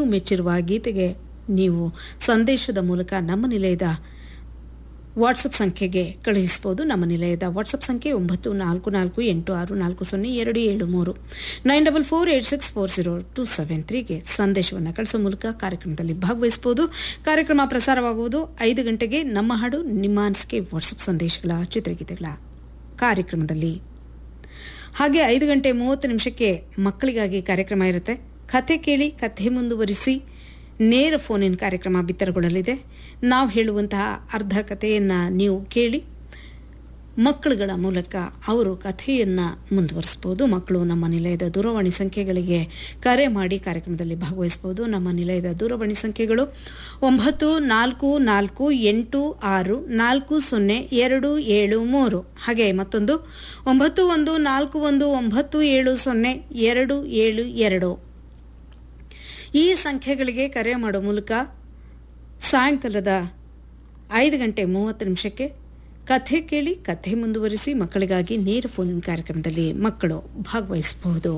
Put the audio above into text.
ಮೆಚ್ಚಿರುವ ಗೀತೆಗೆ ನೀವು ಸಂದೇಶದ ಮೂಲಕ ನಮ್ಮ ನಿಲಯದ ವಾಟ್ಸಪ್ ಸಂಖ್ಯೆಗೆ ಕಳುಹಿಸಬಹುದು ನಮ್ಮ ನಿಲಯದ ವಾಟ್ಸಪ್ ಸಂಖ್ಯೆ ಒಂಬತ್ತು ನಾಲ್ಕು ನಾಲ್ಕು ಎಂಟು ಆರು ನಾಲ್ಕು ಸೊನ್ನೆ ಎರಡು ಏಳು ಮೂರು nine double four eight six four zero two seven ತ್ರೀಗೆ ಸಂದೇಶವನ್ನು ಕಳಿಸೋ ಮೂಲಕ ಕಾರ್ಯಕ್ರಮದಲ್ಲಿ ಭಾಗವಹಿಸಬಹುದು ಕಾರ್ಯಕ್ರಮ ಪ್ರಸಾರವಾಗುವುದು ಐದು ಗಂಟೆಗೆ ನಮ್ಮ ಹಾಡು ನಿಮ್ಮ ಅನಿಸಿಕೆ ವಾಟ್ಸಪ್ ಸಂದೇಶಗಳ ಚಿತ್ರಗೀತೆಗಳ ಕಾರ್ಯಕ್ರಮದಲ್ಲಿ ಹಾಗೆ ಐದು ಗಂಟೆ ಮೂವತ್ತು ನಿಮಿಷಕ್ಕೆ ಮಕ್ಕಳಿಗಾಗಿ ಕಾರ್ಯಕ್ರಮ ಇರುತ್ತೆ ಕಥೆ ಕೇಳಿ ಕಥೆ ಮುಂದುವರಿಸಿ ನೇರ ಫೋನಿನ ಕಾರ್ಯಕ್ರಮ ಬಿತ್ತರಗೊಳ್ಳಲಿದೆ ನಾವು ಹೇಳುವಂತಹ ಅರ್ಧ ಕಥೆಯನ್ನು ನೀವು ಕೇಳಿ ಮಕ್ಕಳುಗಳ ಮೂಲಕ ಅವರು ಕಥೆಯನ್ನು ಮುಂದುವರಿಸ್ಬೋದು ಮಕ್ಕಳು ನಮ್ಮ ನಿಲಯದ ದೂರವಾಣಿ ಸಂಖ್ಯೆಗಳಿಗೆ ಕರೆ ಮಾಡಿ ಕಾರ್ಯಕ್ರಮದಲ್ಲಿ ಭಾಗವಹಿಸಬಹುದು ನಮ್ಮ ನಿಲಯದ ದೂರವಾಣಿ ಸಂಖ್ಯೆಗಳು ಒಂಬತ್ತು ನಾಲ್ಕು ನಾಲ್ಕು ಎಂಟು ಆರು ನಾಲ್ಕು ಸೊನ್ನೆ ಎರಡು ಏಳು ಮೂರು ಹಾಗೆ ಮತ್ತೊಂದು ಒಂಬತ್ತು ಒಂದು ನಾಲ್ಕು ಒಂದು ಒಂಬತ್ತು ಏಳು ಸೊನ್ನೆ ಎರಡು ಏಳು ಎರಡು ಈ ಸಂಖ್ಯೆಗಳಿಗೆ ಕರೆ ಮಾಡೋ ಮೂಲಕ ಸಾಯಂಕಾಲದ ಐದು ಗಂಟೆ ಮೂವತ್ತು ನಿಮಿಷಕ್ಕೆ ಕಥೆ ಕೇಳಿ ಕಥೆ ಮುಂದುವರಿಸಿ ಮಕ್ಕಳಿಗಾಗಿ ನೇರ ಫೋನಿನ ಕಾರ್ಯಕ್ರಮದಲ್ಲಿ ಮಕ್ಕಳು ಭಾಗವಹಿಸಬಹುದು